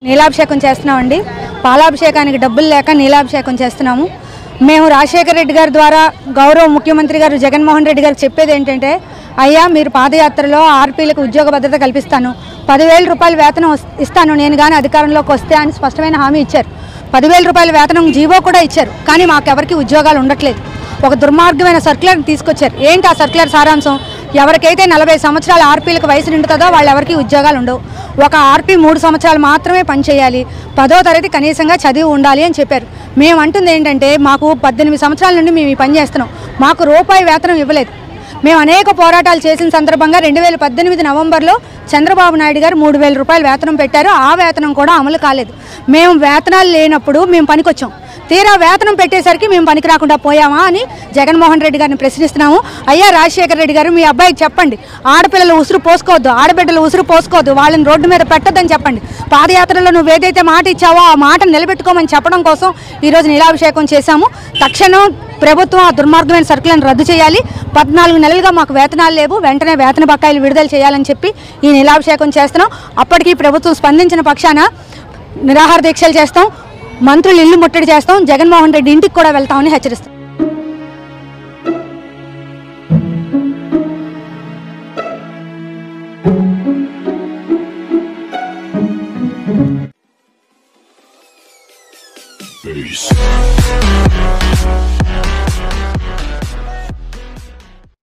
నీలాభిషేకం చేస్తున్నామండి పాలాభిషేకానికి డబ్బులు లేక నీలాభిషేకం చేస్తున్నాము మేము రాజశేఖర రెడ్డి గారి ద్వారా గౌరవ ముఖ్యమంత్రి గారు జగన్మోహన్ రెడ్డి గారు చెప్పేది ఏంటంటే అయ్యా మీరు పాదయాత్రలో ఆర్పీలకు ఉద్యోగ భద్రత కల్పిస్తాను పదివేల రూపాయల వేతనం వస్- ఇస్తాను నేను కానీ అధికారంలోకి వస్తే అని స్పష్టమైన హామీ ఇచ్చారు పదివేల రూపాయల వేతనం జీవో కూడా ఇచ్చారు కానీ మాకెవరికి ఉద్యోగాలు ఉండట్లేదు ఒక దుర్మార్గమైన సర్క్యులర్ తీసుకొచ్చారు ఏంటి ఆ సర్క్యులర్ సారాంశం ఎవరికైతే నలభై సంవత్సరాల ఆర్పీలకు వయసు నిండుతుందో వాళ్ళెవరికి ఉద్యోగాలు ఉండవు ఒక ఆర్పీ మూడు సంవత్సరాలు మాత్రమే పనిచేయాలి పదో తరగతి కనీసంగా చదివి ఉండాలి అని చెప్పారు మేము అంటుంది ఏంటంటే మాకు పద్దెనిమిది సంవత్సరాల నుండి మేము ఈ పని చేస్తున్నాం మాకు రూపాయి వేతనం ఇవ్వలేదు మేము అనేక పోరాటాలు చేసిన సందర్భంగా రెండు వేల పద్దెనిమిది నవంబర్లో చంద్రబాబు నాయుడు గారు మూడు వేల రూపాయలు వేతనం పెట్టారు ఆ వేతనం కూడా అమలు కాలేదు మేము వేతనాలు లేనప్పుడు మేము పనికొచ్చాం తీరా వేతనం పెట్టేసరికి మేము పనికి రాకుండా పోయామా అని జగన్మోహన్ రెడ్డి గారిని ప్రశ్నిస్తున్నాము అయ్యా రాజశేఖర రెడ్డి గారు మీ అబ్బాయికి చెప్పండి ఆడపిల్లలు ఉసురు పోసుకోవద్దు ఆడబిడ్డలు ఉసురు పోసుకోవద్దు వాళ్ళని రోడ్డు మీద పెట్టొద్దని చెప్పండి పాదయాత్రలో నువ్వు ఏదైతే మాట ఇచ్చావో ఆ మాట నిలబెట్టుకోమని చెప్పడం కోసం ఈరోజు నీలాభిషేకం చేశాము తక్షణం ప్రభుత్వం ఆ దుర్మార్గమైన సరుకులను రద్దు చేయాలి పద్నాలుగు నెలలుగా మాకు వేతనాలు లేవు వెంటనే వేతన బకాయిలు విడుదల చేయాలని చెప్పి ఈ నీలాభిషేకం చేస్తున్నాం అప్పటికీ ప్రభుత్వం స్పందించిన పక్షాన నిరాహార దీక్షలు చేస్తాం మంత్రులు ఇల్లు ముట్టడి చేస్తాం జగన్మోహన్ రెడ్డి ఇంటికి కూడా వెళ్తామని హెచ్చరిస్తాం thank you